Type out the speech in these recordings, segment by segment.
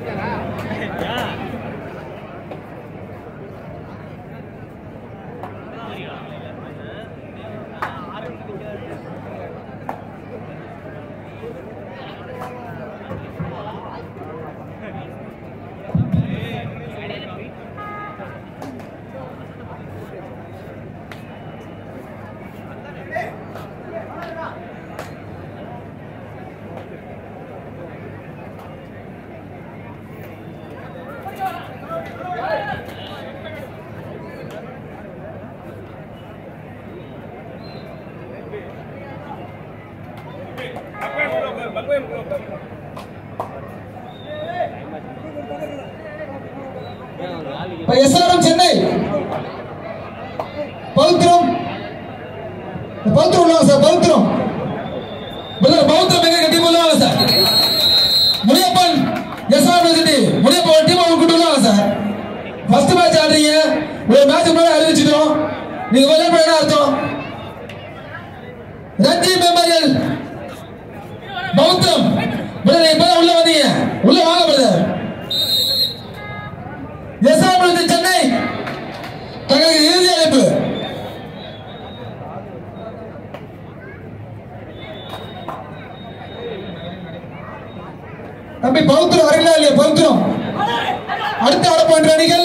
இப்ப எஸ்ஆர்எம் சென்னை பௌத்திரம் இந்த பௌத்திரம் உள்ளவங்க சார் பௌத்திரம் பிரதர் பௌத்திரம் எங்க டீம் உள்ளவங்க sir Muniyappan SRM city Muniyappan team அவங்க கூட்டு உள்ளவங்க சார் ஃபர்ஸ்ட் மேட்ச் ஆடுறீங்க ஒரு மேட்ச் முன்னாடி அறிவிச்சிட்டோம் நீங்க விளையாட என்ன அர்த்தம் ரஞ்சி மெமோரியல் பௌத்திரம் பிரதர் இப்ப உள்ள வந்தீங்க உள்ள வாங்க பிரதர் எஸ்ஆர்எம் சென்னை தங்களுக்கு இறுதி அழைப்பு தம்பி பௌத்திரம் வரீங்களா இல்லையா பௌத்திரம் அடுத்த ஆட போன்ற அணிகள்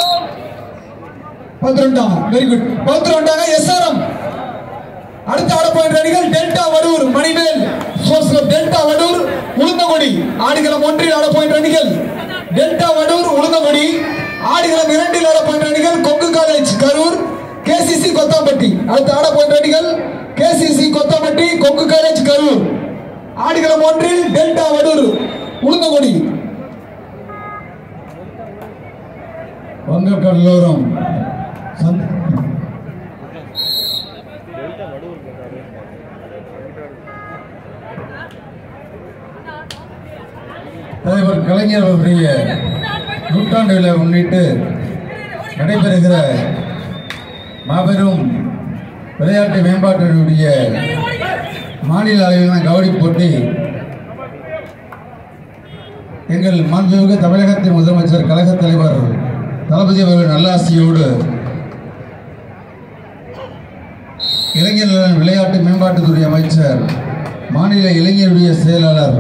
பௌத்திரம் வெரி குட் பௌத்திரம் வந்தாங்க எஸ்ஆர்எம் அடுத்த ஆட போன்ற அணிகள் Delta Vadur Manimel sports club Delta Vadur Ulundhangudi ஆடுகளம் ஒன்றில் ஆட போன்ற அணிகள் டெல்டா வடூர் உளுந்தங்குடி ஆடுகளம் இரண்டில் ஆட போன்ற அணிகள் கொங்கு காலேஜ் கரூர் கேசிசி கொத்தாம்பட்டி அடுத்த ஆட போன்ற அணிகள் கேசிசி கொத்தாம்பட்டி கொங்கு காலேஜ் கரூர் ஆடுகளம் ஒன்றில் டெல்டா வடூர் உளுந்தங்குடி வங்கக்கடலோரம் சந்த் தலைவர் கலைஞர் அவருடைய நூற்றாண்டு விழா முன்னிட்டு நடைபெறுகிற மாபெரும் விளையாட்டு மேம்பாட்டினுடைய மாநில அளவிலான கபடி போட்டி எங்கள் மாண்புமிகு தமிழகத்தின் முதலமைச்சர் கழகத் தலைவர் தளபதி அவர்கள் நல்லாசியோடு இளைஞர் நலன் விளையாட்டு மேம்பாட்டுத்துறை அமைச்சர் மாநில இளைஞருடைய செயலாளர்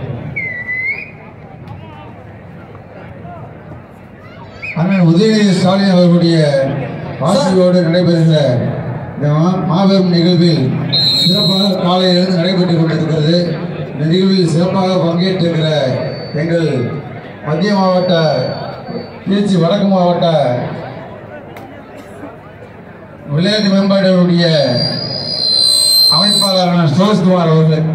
அண்ணன் உதயநிதி ஸ்டாலின் அவர்களுடைய ஆட்சியோடு நடைபெறுகிற இந்த மா- மாபெரும் நிகழ்வில் சிறப்பாக காலையிலிருந்து நடைபெற்றுக் கொண்டிருக்கிறது இந்த நிகழ்வில் சிறப்பாக பங்கேற்றிருக்கிற எங்கள் மத்திய மாவட்ட திருச்சி வடக்கு மாவட்ட விளையாட்டு மேம்பாடுடைய அமைப்பாளரான சுரேஷ்குமார் அவர்கள்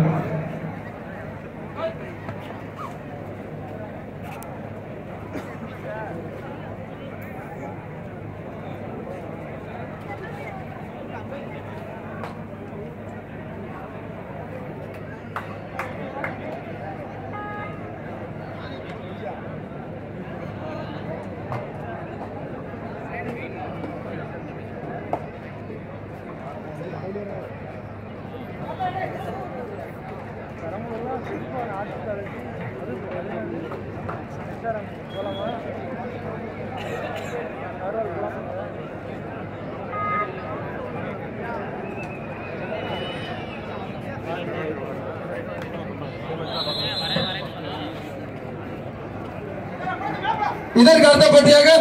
இதற்கு அடுத்தபடியாக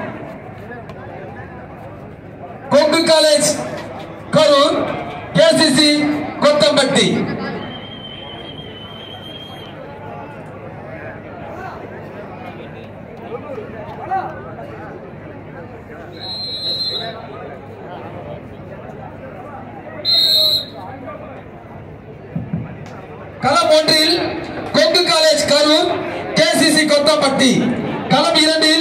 கொங்கு காலேஜ் கரூர் கேசிசி கொத்தம்பட்டி களம் ஒன்றில் கொங்கு காலேஜ் கரூர் கேசிசி கொத்தம்பட்டி களம் இரண்டில்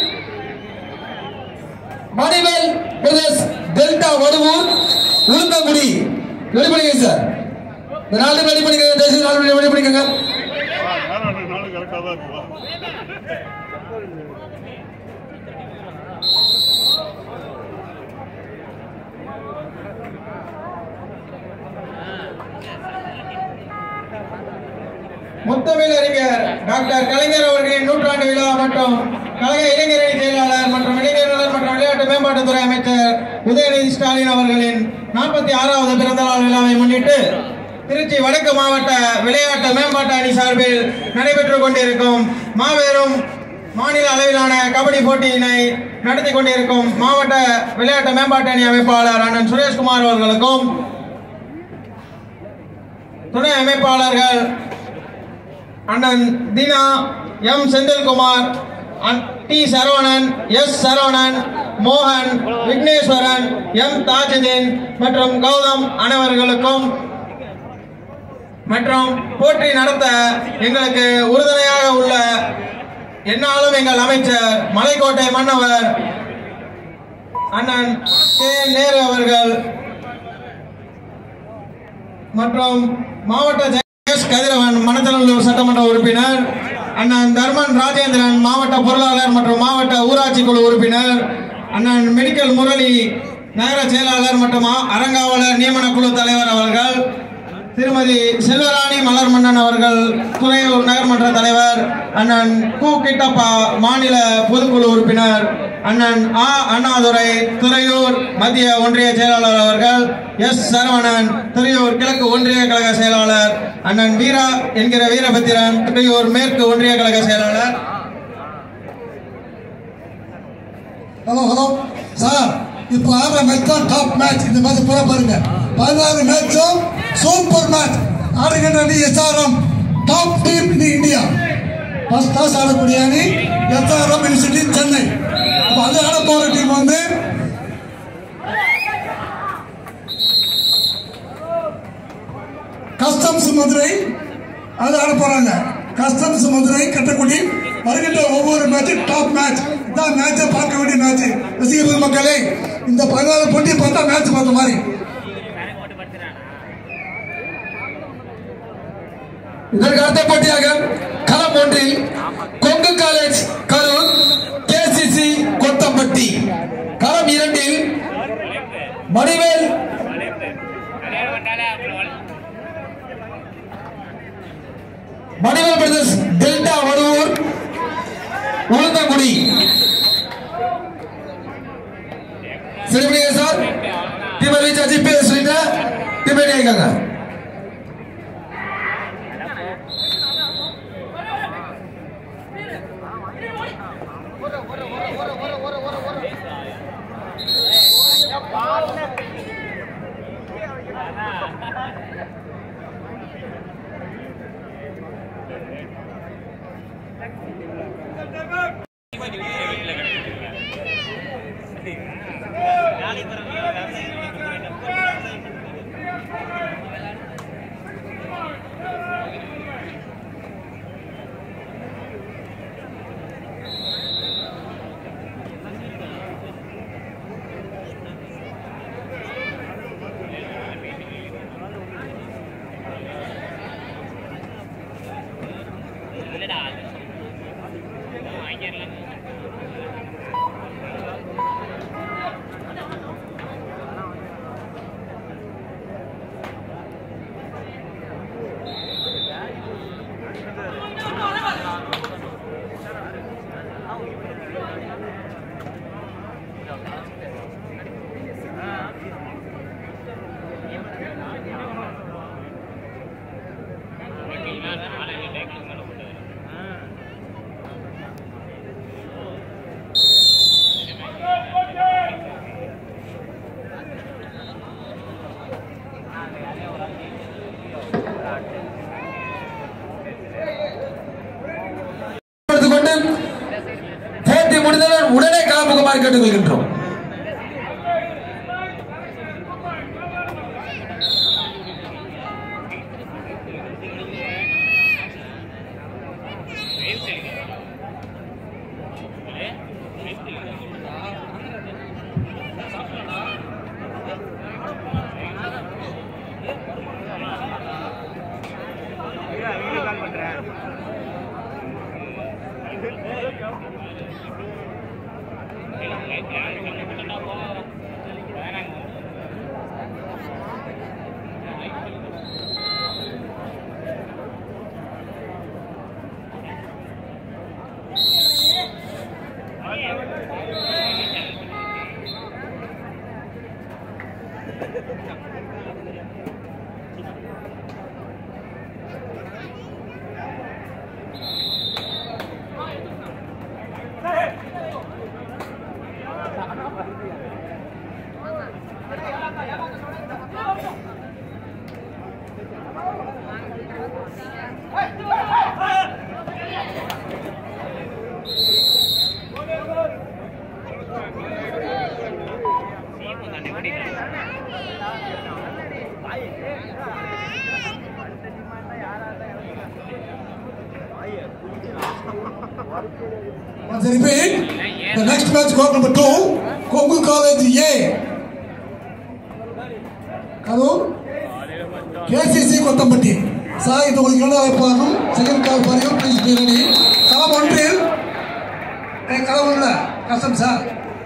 மணிவேல் பிரதேஷ் டெல்டா வடுவூர் உளுந்தங்குடி ரெடி பண்ணிக்க சார் இந்த நாலு ரெடி பண்ணிக்கங்க தயவுசெய்து நாலு ரெடி பண்ணிக்கங்க நானும் கரெக்டாக தான் இருக்குவா முத்தமிழ் அறிஞர் டாக்டர் கலைஞர் அவர்களின் நூற்றாண்டு நூற்றாண்டு விழா மற்றும் கழக இளைஞரணி செயலாளர் மற்றும் இளைஞர்கள் மற்றும் விளையாட்டு மேம்பாட்டுத்துறை அமைச்சர் உதயநிதி ஸ்டாலின் அவர்களின் நாற்பத்தி ஆறாவது பிறந்தநாள் விழாவை முன்னிட்டு திருச்சி வடக்கு மாவட்ட விளையாட்டு மேம்பாட்டு அணி சார்பில் நடைபெற்றுக் கொண்டிருக்கும் மாபெரும் மாநில அளவிலான கபடி போட்டியினை நடத்தி கொண்டிருக்கும் மாவட்ட விளையாட்டு மேம்பாட்டு அணி அமைப்பாளர் அண்ணன் சுரேஷ்குமார் அவர்களுக்கும் துணை அமைப்பாளர்கள் அண்ணன் தீனா எம் செந்தில்குமார் அன்- டி சரவணன் எஸ் சரவணன் மோகன் விக்னேஸ்வரன் எம் தாஜுதீன் மற்றும் கௌதம் அனைவர்களுக்கும் மற்றும் போட்டி நடத்த எங்களுக்கு உறுதுணையாக உள்ள என்னாலும் எங்கள் அமைச்சர் மலைக்கோட்டை மன்னவர் அண்ணன் கே நேரு அவர்கள் மற்றும் மாவட்ட ஜெயஸ் கதிரவன் மணச்சநல்லூர் சட்டமன்ற உறுப்பினர் அண்ணன் தர்மன் ராஜேந்திரன் மாவட்ட பொருளாளர் மற்றும் மாவட்ட ஊராட்சி குழு உறுப்பினர் அண்ணன் மெடிக்கல் முரளி நகர செயலாளர் மற்றும் அ- அறங்காவலர் நியமன குழு தலைவர் அவர்கள் திருமதி செல்வராணி மலர்மன்னன் அவர்கள் துறையூர் நகர்மன்ற தலைவர் அண்ணன் கு கிட்டப்பா மாநில பொதுக்குழு உறுப்பினர் அண்ணன் ஆ அண்ணாதுரை துறையூர் மத்திய ஒன்றிய செயலாளர் அவர்கள் எஸ் சரவணன் துறையூர் கிழக்கு ஒன்றிய கழக செயலாளர் அண்ணன் வீரா என்கிற வீரபத்திரன் துறையூர் மேற்கு ஒன்றிய கழக செயலாளர் ஹலோ ஹலோ சார் இப்போ ஆடுற மேட்ச் தான் டாப் மேட்ச் இந்த மேட்ச் பூரா பாருங்க பதினாறு மேட்சும் சூப்பர் மேட்ச் ஆடுகின்ற அணி SRM top team in India first class ஆடக்கூடிய அணி எஸ்ஆர்எம் யூனிவர்சிட்டி சென்னை அப்போ அது ஆட போகிற டீம் வந்து கஸ்டம்ஸ் மதுரை அது ஆட போறாங்க கஸ்டம்ஸ் மதுரை கட்டக்குடி வருகின்ற ஒவ்வொரு மேட்சும் டாப் மேட்ச் இதான் மேட்சை பார்க்க வேண்டிய மேட்ச் ரசிகர்கள் மக்களே இந்த பதினாலு போட்டி பார்த்தா மேட்ச் பார்த்த மாதிரி இதற்கு அடுத்த போட்டியாக களம் ஒன்றில் கொங்கு காலேஜ் கரூர் கேசிசி கொத்தம்பட்டி களம் இரண்டில் மணிவேல் மணிவேல் பிரதர்ஸ் டெல்டா வடுவூர் உளுந்தங்குடி சரிபடியா சார் டீம் ரீச் ஆச்சு பேர் சொல்லிட்டு டீம் ரெடி ஆயிக்காங்க எடுத்துக்கொண்டு போட்டி முடிந்தவுடன் உடனே களமுகமாறு கேட்டுக்கொள்கின்றோம் Once I repeat, the next match court number two, Kongu College A. Karur KCC Kothambatti sir இது உங்களுக்கு என்ன வைப்பாகும் செகண்ட் கால் பாருங்க ப்ளீஸ் பி ரெடி களம் ஒன்றில் ஏ, களம் ஒன்றில் கஷ்டம் சார்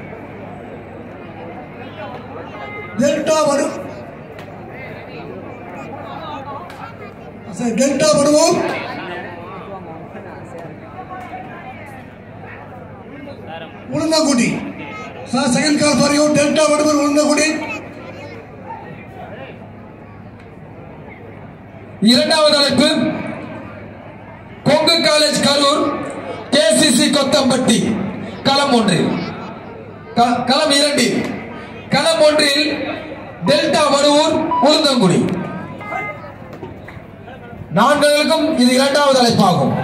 டெல்டா வடு சார் டெல்டா வடுவோம் உளுந்தங்குடி சார் செகண்ட் கால் பாருங்க டெல்டா வடுவர் உளுந்தங்குடி இரண்டாவது அழைப்பு கொங்கு காலேஜ் கரூர் கேசிசி கொத்தம்பட்டி களம் ஒன்று க- களம் இரண்டு களம் ஒன்றில் டெல்டா வடுவூர் உளுந்தங்குடி நான்களுக்கும் இது இரண்டாவது அழைப்பாகும்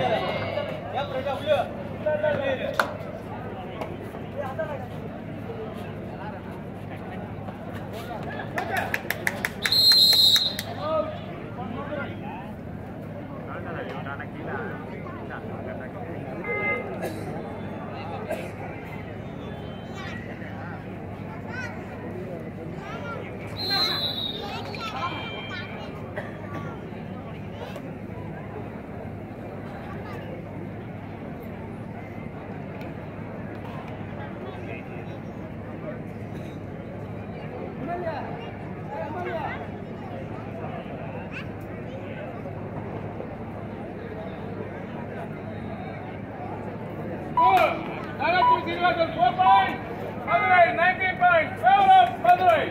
Nagachu Silvasan, 4 points. Madurai, 19 points. Well up, Madurai.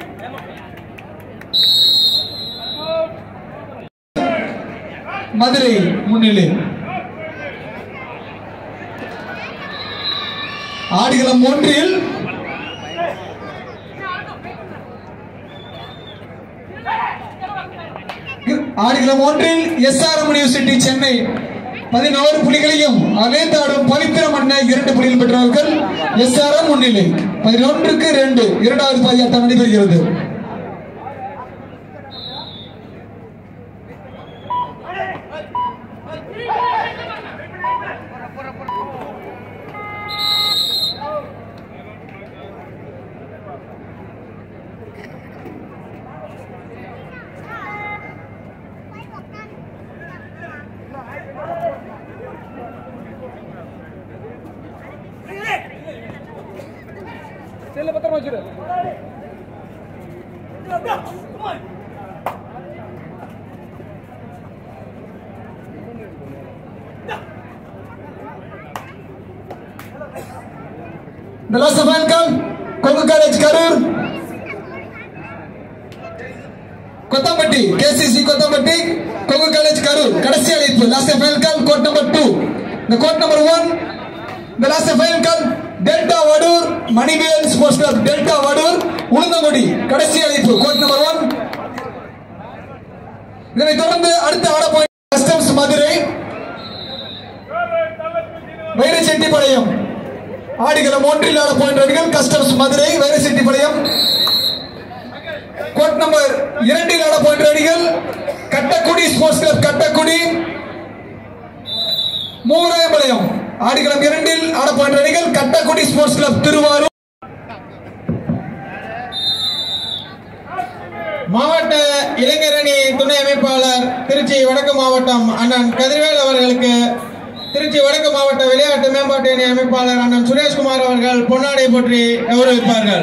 Madurai முன்னிலை ஆடுகளம் ஒன்றில் ஆடுகளம் ஒன்றில் எஸ்ஆர்எம் யூனிவர்சிட்டி சென்னை பதினோரு புள்ளிகளையும் அலேந்தாடும் பவித்திரம் அண்ண இரண்டு புள்ளிகள் பெற்றவர்கள் எஸ்ஆர்எம் முன்னிலை பதினொன்றுக்கு ரெண்டு இரண்டாவது பாதியாட்டம் நடைபெறுகிறது The last of welcome, Kongu College Karur. Kothambatti KCC Kothambatti Kongu college Karur கடைசி அழைப்பு last welcome court number two இந்த கோட் நம்பர் ஒன் இந்த last welcome Delta Vadur Manivel sports club Delta Vadur Ulundhangudi கடைசி அழைப்பு கோட் நம்பர் ஒன் இதனை தொடர்ந்து அடுத்த ஆட போய் கஸ்டம்ஸ் மதுரை வைரச்செட்டிப்பாளையம் ஆடுகளம் ஒன்றில் ஆட போகின்ற அணிகள் customs Madurai Vairachettipalayam court number இரண்டில் ஆட போகின்ற அணிகள் கட்டக்குடி ஸ்போர்ட்ஸ் கிளப் கட்டக்குடி மூவராயம்பாளையம் ஆடுகளம் இரண்டில் ஆட போகின்ற அணிகள் கட்டக்குடி ஸ்போர்ட்ஸ் கிளப் திருவாரூர் மாவட்ட இளைஞர் அணி துணை அமைப்பாளர் திருச்சி வடக்கு மாவட்டம் அண்ணன் கதிர்வேல் அவர்களுக்கு திருச்சி வடக்கு மாவட்ட விளையாட்டு மேம்பாட்டு அணி அமைப்பாளர் அண்ணன் சுரேஷ்குமார் அவர்கள் பொன்னாடை போற்றி கௌரவிப்பார்கள்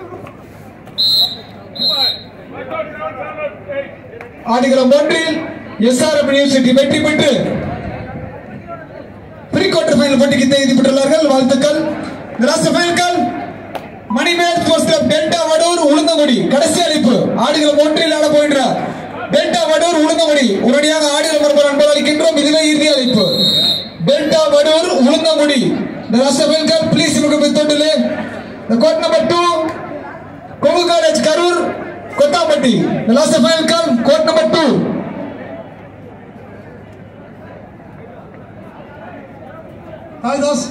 ஆடுகளம் ஒன்றில் எஸ்ஆர்எம் யூனிவர்சிட்டி வெற்றி பெற்று ப்ரீ குவார்டர் ஃபைனல் போட்டிக்கு தேதி பெற்றுள்ளார்கள் வாழ்த்துக்கள் last final Manimel sports club Delta Vadur Ulundhangudi கடைசி அழைப்பு ஆடுகளம் ஒன்றில் ஆட போகின்றார் டெல்டா வடூர் உளுந்தங்குடி உடனடியாக ஆடுகளம் வருமாறு அன்பு அளிக்கின்றோம் இதுவே இறுதி அழைப்பு Delta Vadur Ulundhangudi The last welcome, please look at the The court number two, Kogu College, Karur, Kotapati. The last welcome, court number two. Hi, those.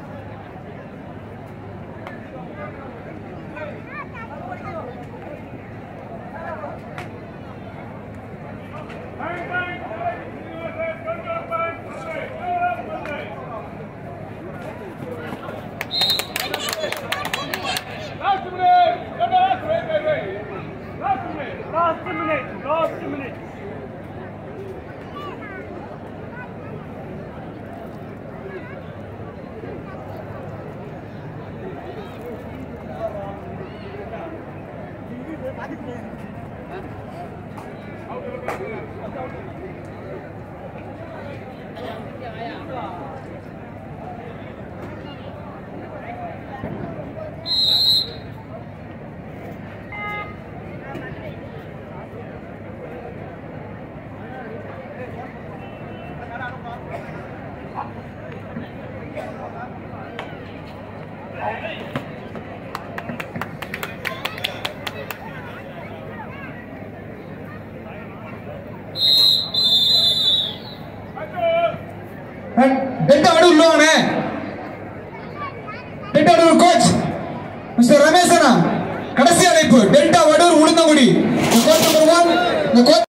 Last minute! Come on, wait, wait, wait. Last minute! Last minute! Last minute! Delta Vadur உள்ளவனே Delta Vadur coach mister Ramesh அண்ணா கடைசி அழைப்பு Delta Vadur Ulundhangudi coach number one இந்த coach